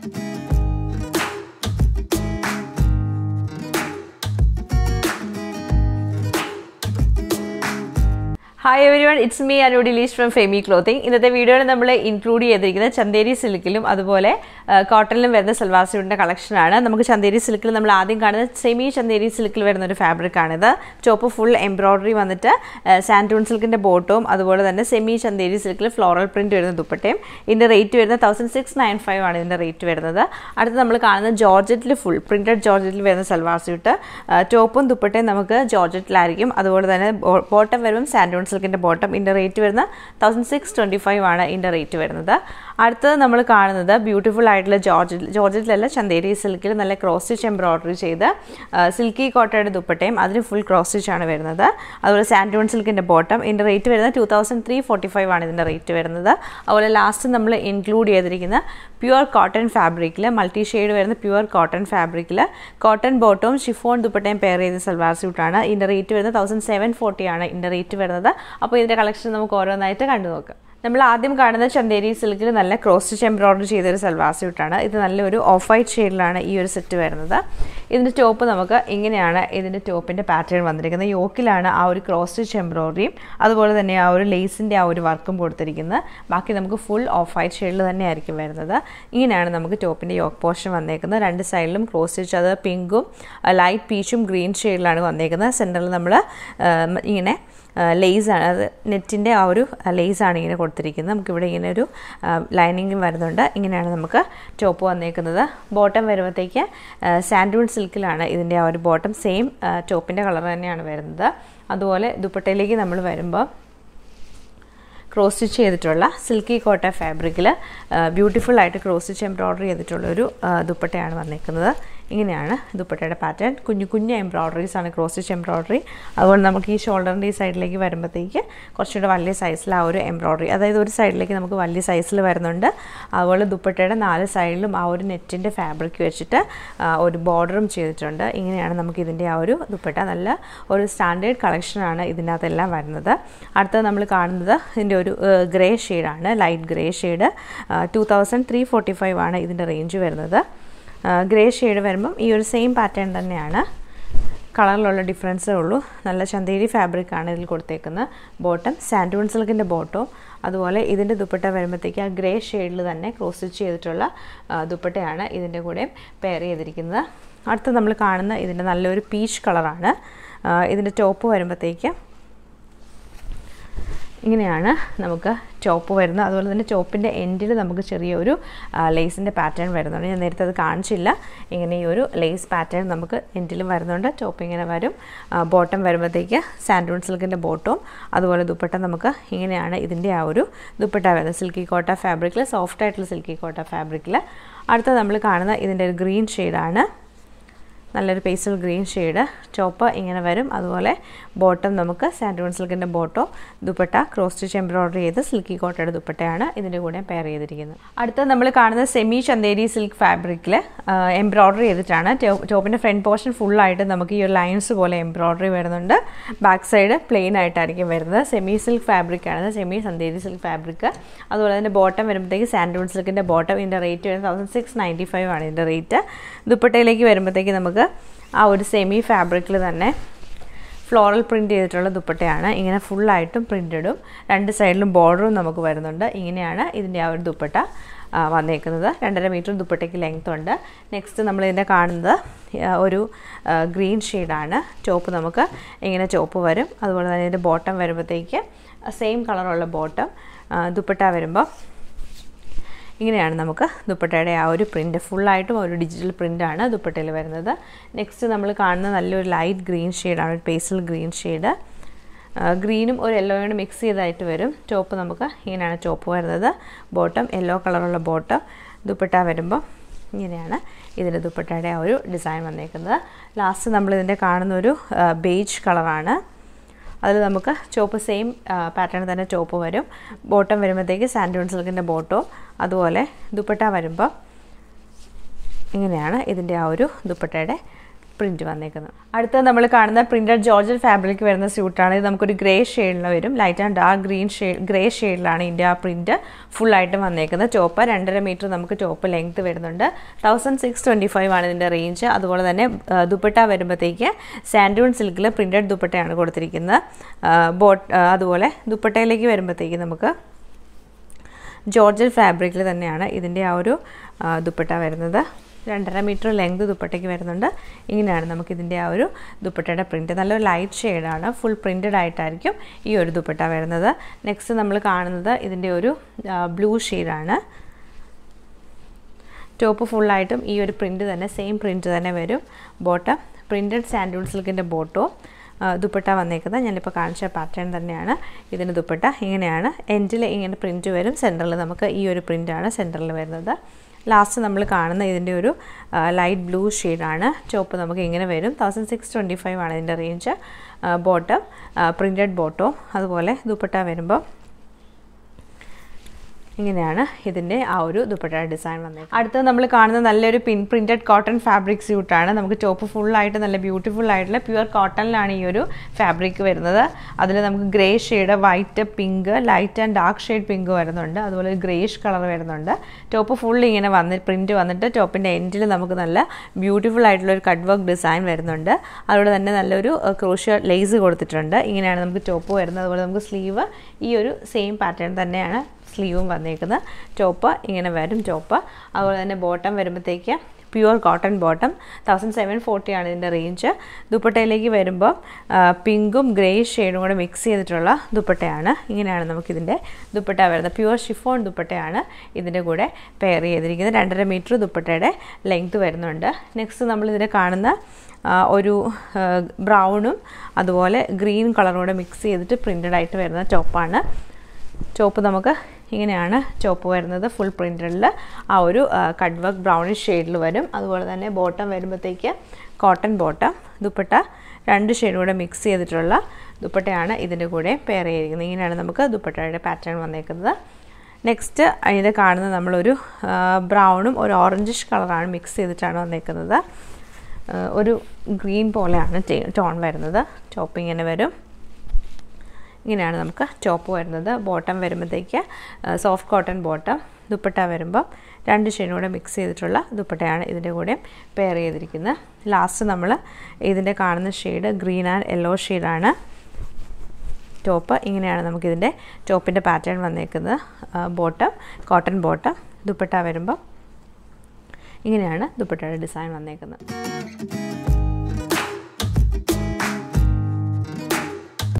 hi everyone it's me Anu Dilish from Femi clothing ഇന്നത്തെ വീഡിയോയിൽ നമ്മൾ ഇൻക്ലൂഡ് ചെയ്തിരിക്കുന്നത് ചന്തേരി സിൽക്കിലും അതുപോലെ കോട്ടണിലും വരുന്ന സൽവാർ സ്യൂട്ടിൻ്റെ കളക്ഷനാണ് നമുക്ക് ചന്തേരി സിൽക്കിൽ നമ്മൾ ആദ്യം കാണുന്നത് സെമി ചന്തേരി സിൽക്കിൽ വരുന്ന ഒരു ഫാബ്രിക് ആണിത് ചോപ്പ് ഫുൾ എംബ്രോയ്ഡറി വന്നിട്ട് സാൻറ്റൂൺ സിൽക്കിൻ്റെ ബോട്ടവും അതുപോലെ തന്നെ സെമി ചന്തേരി സിൽക്കിൽ ഫ്ലോറൽ പ്രിൻറ്റ് വരുന്ന ദുപ്പട്ടയും ഇതിൻ്റെ റേറ്റ് വരുന്നത് തൗസൻഡ് സിക്സ് നയൻ ഫൈവ് ആണ് ഇതിൻ്റെ റേറ്റ് വരുന്നത് അടുത്ത് നമ്മൾ കാണുന്നത് ജോർജറ്റിൽ ഫുൾ പ്രിൻറ്റഡ് ജോർജറ്റിൽ വരുന്ന സൽവാർ സ്യൂട്ട് ടോപ്പും ദുപ്പട്ടയും നമുക്ക് ജോർജറ്റിലായിരിക്കും അതുപോലെ തന്നെ ബോട്ടം വരുമ്പം സാൻറ്റൂൺ സിൽക്കിൻ്റെ ബോട്ടം ഇതിൻ്റെ റേറ്റ് വരുന്ന തൗസൻഡ് സിക്സ് ട്വൻറ്റി ഫൈവ് ആണ് ഇതിൻ്റെ റേറ്റ് വരുന്നത് അടുത്തത് നമ്മൾ കാണുന്നത് ബ്യൂട്ടിഫുൾ ആയിട്ടുള്ള ജോർജറ്റ് ജോർജറ്റിലല്ല ചന്തേരി സിൽക്കിൽ നല്ല ക്രോസ് സ്റ്റിച്ച് എംബ്രോയ്ഡറി ചെയ്ത് സിൽക്കി കോട്ടയുടെ ദുപ്പട്ടയും അതിന് ഫുൾ ക്രോസ് സ്റ്റിച്ച് ആണ് വരുന്നത് അതുപോലെ സാൻറ്റൂൺ സിൽക്കിൻ്റെ ബോട്ടം ഇതിൻ്റെ റേറ്റ് വരുന്നത് two thousand three forty five ആണ് ഇതിൻ്റെ റേറ്റ് വരുന്നത് അതുപോലെ ലാസ്റ്റ് നമ്മൾ ഇൻക്ലൂഡ് ചെയ്തിരിക്കുന്ന പ്യുവർ കോട്ടൺ ഫാബ്രിക്കിൽ മൾട്ടി ഷെയ്ഡ് വരുന്ന പ്യുവർ കോട്ടൺ ഫാബ്രിക്കിൽ കോട്ടൺ ബോട്ടവും ഷിഫോൺ ദുപ്പട്ടയും പെയർ ചെയ്ത സൽവാർ സ്യൂട്ടാണ് ഇതിൻ്റെ റേറ്റ് വരുന്നത് തൗസൻഡ് സെവൻ ഫോർട്ടി ആണ് ഇതിൻ്റെ റേറ്റ് വരുന്നത് അപ്പോൾ ഇതിൻ്റെ കളക്ഷൻ നമുക്ക് ഓരോന്നായിട്ട് കണ്ടു നോക്കാം നമ്മൾ ആദ്യം കാണുന്ന ചന്തേരി സിൽക്കിൽ നല്ല ക്രോസ് സ്റ്റിച്ച് എംബ്രോയ്ഡറി ചെയ്തൊരു സൽവാർ സ്യൂട്ടാണ് ഇത് നല്ലൊരു ഓഫ് വൈറ്റ് ഷെയ്ഡിലാണ് ഈ ഒരു സെറ്റ് വരുന്നത് ഇതിൻ്റെ ടോപ്പ് നമുക്ക് ഇങ്ങനെയാണ് ഇതിൻ്റെ ടോപ്പിൻ്റെ പാറ്റേൺ വന്നിരിക്കുന്നത് യോക്കിലാണ് ആ ഒരു ക്രോസ് സ്റ്റിച്ച് എംബ്രോയ്ഡറിയും അതുപോലെ തന്നെ ആ ഒരു ലേസിൻ്റെ ആ ഒരു വർക്കും കൊടുത്തിരിക്കുന്നത് ബാക്കി നമുക്ക് ഫുൾ ഓഫ് വൈറ്റ് ഷെയ്ഡിൽ തന്നെ ആയിരിക്കും വരുന്നത് ഇങ്ങനെയാണ് നമുക്ക് ടോപ്പിൻ്റെ യോക്ക് പോർഷൻ വന്നേക്കുന്നത് രണ്ട് സൈഡിലും ക്രോസ് സ്റ്റിച്ച് അത് പിങ്കും ലൈറ്റ് പീച്ചും ഗ്രീൻ ഷെയ്ഡിലാണ് വന്നേക്കുന്നത് സെൻറ്ററിൽ നമ്മൾ ഇങ്ങനെ ലേസാണ് അത് നെറ്റിൻ്റെ ആ ഒരു ലേസാണ് ഇങ്ങനെ കൊടുത്തിരിക്കുന്നത് നമുക്കിവിടെ ഇങ്ങനെ ഒരു ലൈനിങ്ങും വരുന്നുണ്ട് ഇങ്ങനെയാണ് നമുക്ക് ടോപ്പ് വന്നേക്കുന്നത് ബോട്ടം വരുമ്പോഴത്തേക്ക് സാൻഡൂൺ സിൽക്കിലാണ് ഇതിൻ്റെ ആ ഒരു ബോട്ടം സെയിം ടോപ്പിൻ്റെ കളർ തന്നെയാണ് വരുന്നത് അതുപോലെ ദുപ്പട്ടയിലേക്ക് നമ്മൾ വരുമ്പോൾ ക്രോസ് സ്റ്റിച്ച് ചെയ്തിട്ടുള്ള സിൽക്കി കോട്ട ഫാബ്രിക്കിൽ ബ്യൂട്ടിഫുൾ ആയിട്ട് ക്രോസ് സ്റ്റിച്ച് എംബ്രോയ്ഡറി ചെയ്തിട്ടുള്ളൊരു ദുപ്പട്ടയാണ് വന്നിരിക്കുന്നത് ഇങ്ങനെയാണ് ദുപ്പട്ടയുടെ പാറ്റേൺ കുഞ്ഞു കുഞ്ഞു എംബ്രോയ്ഡറീസ് ആണ് ക്രോസ് സ്റ്റിച്ച് എംബ്രോയ്ഡറി അതുപോലെ നമുക്ക് ഈ ഷോൾഡറിൻ്റെ ഈ സൈഡിലേക്ക് വരുമ്പോഴത്തേക്ക് കുറച്ചുകൂടെ വലിയ സൈസിൽ ആ ഒരു എംബ്രോയ്ഡറി അതായത് ഒരു സൈഡിലേക്ക് നമുക്ക് വലിയ സൈസിൽ വരുന്നുണ്ട് അതുപോലെ ദുപ്പട്ടയുടെ നാല് സൈഡിലും ആ ഒരു നെറ്റിൻ്റെ ഫാബ്രിക് വെച്ചിട്ട് ഒരു ബോർഡറും ചെയ്തിട്ടുണ്ട് ഇങ്ങനെയാണ് നമുക്ക് ഇതിൻ്റെ ആ ഒരു ദുപ്പട്ട നല്ല ഒരു സ്റ്റാൻഡേർഡ് കളക്ഷനാണ് ഇതിനകത്തെല്ലാം വരുന്നത് അടുത്തത് നമ്മൾ കാണുന്നത് ഇതിൻ്റെ ഒരു ഗ്രേ ഷെയ്ഡാണ് light grey shade two thousand three forty five ആണ് ഇതിൻ്റെ റേഞ്ച് വരുന്നത് ഗ്രേ ഷെയ്ഡ് വരുമ്പം ഈ ഒരു സെയിം പാറ്റേൺ തന്നെയാണ് കളറിലുള്ള ഡിഫറൻസേ ഉള്ളൂ നല്ല ചന്തേരി ഫാബ്രിക്കാണ് ഇതിൽ കൊടുത്തേക്കുന്നത് ബോട്ടം സാൻഡൂൺ സിൽക്കിൻ്റെ ബോട്ടവും അതുപോലെ ഇതിൻ്റെ ദുപ്പട്ട വരുമ്പോഴത്തേക്ക് ആ ഗ്രേ ഷെയ്ഡിൽ തന്നെ ക്രോസ് സ്റ്റിച്ച് ചെയ്തിട്ടുള്ള ദുപ്പട്ടയാണ് ഇതിൻ്റെ കൂടെ പെയർ ചെയ്തിരിക്കുന്നത് അടുത്ത് നമ്മൾ കാണുന്ന ഇതിൻ്റെ നല്ലൊരു പീച്ച് കളറാണ് ഇതിൻ്റെ ടോപ്പ് വരുമ്പോഴത്തേക്ക് ഇങ്ങനെയാണ് നമുക്ക് ചോപ്പ് വരുന്നത് അതുപോലെ തന്നെ ചോപ്പിൻ്റെ എൻഡിൽ നമുക്ക് ചെറിയൊരു ലേസിൻ്റെ പാറ്റേൺ വരുന്നുണ്ട് ഞാൻ നേരത്തെ അത് കാണിച്ചില്ല ഇങ്ങനെ ഈ ഒരു ലേസ് പാറ്റേൺ നമുക്ക് എൻഡിലും വരുന്നുണ്ട് ചോപ്പ് ഇങ്ങനെ വരും ബോട്ടം വരുമ്പോഴത്തേക്ക് സാൻഡൂൺ സിൽക്കിൻ്റെ ബോട്ടവും അതുപോലെ ദുപ്പട്ട നമുക്ക് ഇങ്ങനെയാണ് ഇതിൻ്റെ ആ ഒരു ദുപ്പട്ട വരുന്നത് സിൽക്കി കോട്ട ഫാബ്രിക്കിൽ സോഫ്റ്റ് ആയിട്ടുള്ള സിൽക്കി കോട്ട ഫാബ്രിക്കിൽ അടുത്ത നമ്മൾ കാണുന്ന ഇതിൻ്റെ ഒരു ഗ്രീൻ ഷെയ്ഡാണ് നല്ലൊരു പേസ്റ്റൽ ഗ്രീൻ ഷെയ്ഡ് ചോപ്പ് ഇങ്ങനെ വരും അതുപോലെ ബോട്ടം നമുക്ക് സാൻഡൂൺ സിൽക്കിൻ്റെ ബോട്ടോ ദുപ്പട്ട ക്രോസ് സ്റ്റിച്ച് എംബ്രോയ്ഡറി ചെയ്ത് സിൽക്കി കോട്ടയുടെ ദുപ്പട്ടയാണ് ഇതിൻ്റെ കൂടെ പെയർ ചെയ്തിരിക്കുന്നത് അടുത്ത നമ്മൾ കാണുന്നത് സെമി ചന്തേരി സിൽക്ക് ഫാബ്രിക്കിൽ എംബ്രോയ്ഡറി ചെയ്തിട്ടാണ് ടോപ്പിൻ്റെ ഫ്രണ്ട് പോർഷൻ ഫുള്ളായിട്ട് നമുക്ക് ഈ ഒരു ലൈൻസ് പോലെ എംബ്രോയ്ഡറി വരുന്നുണ്ട് ബാക്ക് സൈഡ് പ്ലെയിൻ ആയിട്ടായിരിക്കും വരുന്നത് സെമി സിൽക്ക് ഫാബ്രിക്കാണ് സെമി ചന്തേരി സിൽക്ക് ഫാബ്രിക് അതുപോലെ തന്നെ ബോട്ടം വരുമ്പോഴത്തേക്ക് സാൻഡൂൺ സിൽക്കിൻ്റെ ബോട്ടം ഇതിൻ്റെ റേറ്റ് വരുന്നത് തൗസൻഡ് സിക്സ് നയൻറ്റി ഫൈവ് ആണ് ഇതിൻ്റെ റേറ്റ് ദുപ്പട്ടയിലേക്ക് വരുമ്പോഴത്തേക്ക് നമുക്ക് ആ ഒരു സെമി ഫാബ്രിക്കിൽ തന്നെ ഫ്ലോറൽ പ്രിൻറ്റ് ചെയ്തിട്ടുള്ള ദുപ്പട്ടയാണ് ഇങ്ങനെ ഫുള്ളായിട്ടും പ്രിൻറ്റഡും രണ്ട് സൈഡിലും ബോർഡറും നമുക്ക് വരുന്നുണ്ട് ഇങ്ങനെയാണ് ഇതിൻ്റെ ആ ഒരു ദുപ്പട്ട വന്നേക്കുന്നത് രണ്ടര മീറ്റർ ദുപ്പട്ടയ്ക്ക് ലെങ്ത് ഉണ്ട് നെക്സ്റ്റ് നമ്മൾ ഇതിൻ്റെ കാണുന്നത് ഒരു ഗ്രീൻ ഷെയ്ഡാണ് ചോപ്പ് നമുക്ക് ഇങ്ങനെ ചോപ്പ് വരും അതുപോലെ തന്നെ ഇതിൻ്റെ ബോട്ടം വരുമ്പോഴത്തേക്ക് സെയിം കളറുള്ള ബോട്ടം ദുപ്പട്ട വരുമ്പോൾ ഇങ്ങനെയാണ് നമുക്ക് ദുപ്പട്ടയുടെ ആ ഒരു പ്രിൻറ്റ് ഫുള്ളായിട്ടും ഒരു ഡിജിറ്റൽ പ്രിൻ്റാണ് ദുപ്പട്ടയിൽ വരുന്നത് നെക്സ്റ്റ് നമ്മൾ കാണുന്ന നല്ലൊരു ലൈറ്റ് ഗ്രീൻ ഷെയ്ഡാണ് ഒരു പേസ്റ്റൽ ഗ്രീൻ ഷെയ്ഡ് ഗ്രീനും ഒരു യെല്ലോയും മിക്സ് ചെയ്തായിട്ട് വരും ടോപ്പ് നമുക്ക് ഇങ്ങനെയാണ് ടോപ്പ് വരുന്നത് ബോട്ടം യെല്ലോ കളറുള്ള ബോട്ടം ദുപ്പട്ട വരുമ്പോൾ ഇങ്ങനെയാണ് ഇതിൻ്റെ ദുപ്പട്ടയുടെ ആ ഒരു ഡിസൈൻ വന്നേക്കുന്നത് ലാസ്റ്റ് നമ്മളിതിൻ്റെ കാണുന്ന ഒരു ബേജ് കളറാണ് അതിൽ നമുക്ക് ചോപ്പ് സെയിം പാറ്റേൺ തന്നെ ചോപ്പ് വരും ബോട്ടം വരുമ്പോഴത്തേക്ക് സാൻഡൂൺ സിൽക്കിൻ്റെ ബോട്ടോ അതുപോലെ ദുപ്പട്ട വരുമ്പോൾ ഇങ്ങനെയാണ് ഇതിൻ്റെ ആ ഒരു ദുപ്പട്ടയുടെ പ്രിൻറ്റ് വന്നേക്കുന്നത് അടുത്തത് നമ്മൾ കാണുന്ന പ്രിൻറ്റഡ് ജോർജൽ ഫാബ്രിക് വരുന്ന സ്യൂട്ടാണ് ഇത് നമുക്കൊരു ഗ്രേ ഷെയ്ഡിൽ വരും light and dark green shade grey ഷെയ്ഡിലാണ് ഇതിൻ്റെ ആ പ്രിൻറ്റ് ഫുള്ളായിട്ട് വന്നേക്കുന്നത് ടോപ്പ് രണ്ടര മീറ്റർ നമുക്ക് ടോപ്പ് ലെങ്ത് വരുന്നുണ്ട് തൗസൻഡ് സിക്സ് ട്വൻറ്റി ഫൈവ് ആണ് ഇതിൻ്റെ റേഞ്ച് അതുപോലെ തന്നെ ആ, ദുപ്പട്ട വരുമ്പോഴത്തേക്ക് സാൻഡൂൺ സിൽക്കിൽ പ്രിൻറ്റഡ് ദുപ്പട്ടയാണ് കൊടുത്തിരിക്കുന്നത് ബോട്ട് അതുപോലെ ദുപ്പട്ടയിലേക്ക് വരുമ്പോഴത്തേക്ക് നമുക്ക് ജോർജൽ ഫാബ്രിക്കിൽ തന്നെയാണ് ഇതിൻ്റെ ആ ഒരു ആ, ദുപ്പട്ട വരുന്നത് രണ്ടര മീറ്റർ ലെങ്ത് ദുപ്പട്ടയ്ക്ക് വരുന്നുണ്ട് ഇങ്ങനെയാണ് നമുക്കിതിൻ്റെ ആ ഒരു ദുപ്പട്ടയുടെ പ്രിൻറ്റ് നല്ലൊരു ലൈറ്റ് ഷെയ്ഡാണ് ഫുൾ പ്രിൻറ്റഡ് ആയിട്ടായിരിക്കും ഈ ഒരു ദുപ്പട്ട വരുന്നത് നെക്സ്റ്റ് നമ്മൾ കാണുന്നത് ഇതിൻ്റെ ഒരു ബ്ലൂ ഷെയ്ഡാണ് ടോപ്പ് ഫുള്ളായിട്ടും ഈ ഒരു പ്രിൻറ്റ് തന്നെ സെയിം പ്രിൻറ്റ് തന്നെ വരും ബോട്ടം പ്രിൻറ്റഡ് സാൻഡൂൺ സിൽക്കിൻ്റെ ബോട്ടോ ദുപ്പട്ട വന്നേക്കുന്നത് ഞാനിപ്പോൾ കാണിച്ച പാറ്റേൺ തന്നെയാണ് ഇതിന് ദുപ്പട്ട ഇങ്ങനെയാണ് എൻഡിൽ ഇങ്ങനെ പ്രിൻറ്റ് വരും സെൻറ്ററിൽ നമുക്ക് ഈ ഒരു പ്രിൻ്റാണ് സെൻറ്ററിൽ വരുന്നത് ലാസ്റ്റ് നമ്മൾ കാണുന്ന ഇതിൻ്റെ ഒരു ലൈറ്റ് ബ്ലൂ ഷെയ്ഡാണ് ചോപ്പ് നമുക്ക് ഇങ്ങനെ വരും തൗസൻഡ് സിക്സ് ട്വൻറ്റി ഫൈവ് ആണ് ഇതിൻ്റെ റേഞ്ച് ബോട്ടം പ്രിൻറ്റഡ് ബോട്ടോ അതുപോലെ ദുപ്പട്ട വരുമ്പോൾ ഇങ്ങനെയാണ് ഇതിൻ്റെ ആ ഒരു ദുപ്പട്ട ഡിസൈൻ വന്നത് അടുത്തത് നമ്മൾ കാണുന്ന നല്ലൊരു പിൻ പ്രിൻറ്റഡ് കോട്ടൺ ഫാബ്രിക് സ്യൂട്ടാണ് നമുക്ക് ടോപ്പ് ഫുള്ളായിട്ട് നല്ല ബ്യൂട്ടിഫുൾ ആയിട്ടുള്ള പ്യുവർ കോട്ടണിലാണ് ഈ ഒരു ഫാബ്രിക് വരുന്നത് അതിൽ നമുക്ക് grey shade white pink light and dark shade pink വരുന്നുണ്ട് അതുപോലെ ഗ്രേഷ് കളർ വരുന്നുണ്ട് ടോപ്പ് ഫുൾ ഇങ്ങനെ വന്ന് പ്രിൻറ്റ് വന്നിട്ട് ടോപ്പിൻ്റെ എൻഡിൽ നമുക്ക് നല്ല ബ്യൂട്ടിഫുൾ ആയിട്ടുള്ള ഒരു കട്ട് വർക്ക് ഡിസൈൻ വരുന്നുണ്ട് അതുപോലെ തന്നെ നല്ലൊരു ക്രോഷ്യ ലേസ് കൊടുത്തിട്ടുണ്ട് ഇങ്ങനെയാണ് നമുക്ക് ടോപ്പ് വരുന്നത് അതുപോലെ നമുക്ക് സ്ലീവ് ഈ ഒരു സെയിം പാറ്റേൺ തന്നെയാണ് സ്ലീവും വന്നേക്കുന്നത് ടോപ്പ് ഇങ്ങനെ വരും ടോപ്പ് അതുപോലെ തന്നെ ബോട്ടം വരുമ്പോഴത്തേക്ക് pure cotton bottom thousand seven forty ആണ് ഇതിൻ്റെ റേഞ്ച് ദുപ്പട്ടയിലേക്ക് വരുമ്പോൾ പിങ്കും ഗ്രേ ഷെയ്ഡും കൂടെ മിക്സ് ചെയ്തിട്ടുള്ള ദുപ്പട്ടയാണ് ഇങ്ങനെയാണ് നമുക്കിതിൻ്റെ ദുപ്പട്ട വരുന്നത് പ്യുവർ ഷിഫോൺ ദുപ്പട്ടയാണ് ഇതിൻ്റെ കൂടെ പെയർ ചെയ്തിരിക്കുന്നത് രണ്ടര മീറ്റർ ദുപ്പട്ടയുടെ ലെങ്ത് വരുന്നുണ്ട് നെക്സ്റ്റ് നമ്മളിതിനെ കാണുന്ന ആ, ഒരു ബ്രൗണും അതുപോലെ ഗ്രീൻ കളറും കൂടെ മിക്സ് ചെയ്തിട്ട് പ്രിൻറ്റഡ് ആയിട്ട് വരുന്ന ടോപ്പാണ് ചോപ്പ് നമുക്ക് ഇങ്ങനെയാണ് ചോപ്പ് വരുന്നത് ഫുൾ പ്രിൻറ്റഡിൽ ആ ഒരു കട്ട് വർക്ക് ബ്രൗണിഷ് ഷെയ്ഡിൽ വരും അതുപോലെ തന്നെ ബോട്ടം വരുമ്പോഴത്തേക്ക് കോട്ടൺ ബോട്ടം ദുപ്പട്ട രണ്ട് ഷെയ്ഡും കൂടെ മിക്സ് ചെയ്തിട്ടുള്ള ദുപ്പട്ടയാണ് ഇതിൻ്റെ കൂടെ പെയർ ചെയ്തിരിക്കുന്നത് ഇങ്ങനെയാണ് നമുക്ക് ദുപ്പട്ടയുടെ പാറ്റേൺ വന്നേക്കുന്നത് നെക്സ്റ്റ് അതിൽ കാണുന്നത് നമ്മളൊരു ബ്രൗണും ഒരു ഓറഞ്ചിഷ് കളറാണ് മിക്സ് ചെയ്തിട്ടാണ് വന്നേക്കുന്നത് ആ, ഒരു ഗ്രീൻ പോലെയാണ് ടോൺ വരുന്നത് ചോപ്പ് ഇങ്ങനെ വരും ഇങ്ങനെയാണ് നമുക്ക് ടോപ്പ് വരുന്നത് ബോട്ടം വരുമ്പോഴത്തേക്ക് സോഫ്റ്റ് കോട്ടൺ ബോട്ടം ദുപ്പട്ട വരുമ്പോൾ രണ്ട് ഷെയ്ഡും കൂടെ മിക്സ് ചെയ്തിട്ടുള്ള ദുപ്പട്ടയാണ് ഇതിൻ്റെ കൂടെ പെയർ ചെയ്തിരിക്കുന്നത് ലാസ്റ്റ് നമ്മൾ ഇതിൻ്റെ കാണുന്ന ഷെയ്ഡ് ഗ്രീൻ ആൻഡ് യെല്ലോ ഷെയ്ഡാണ് ടോപ്പ് ഇങ്ങനെയാണ് നമുക്കിതിൻ്റെ ടോപ്പിൻ്റെ പാറ്റേൺ വന്നേക്കുന്നത് ബോട്ടം കോട്ടൺ ബോട്ടം ദുപ്പട്ട വരുമ്പോൾ ഇങ്ങനെയാണ് ദുപ്പട്ടയുടെ ഡിസൈൻ വന്നേക്കുന്നത്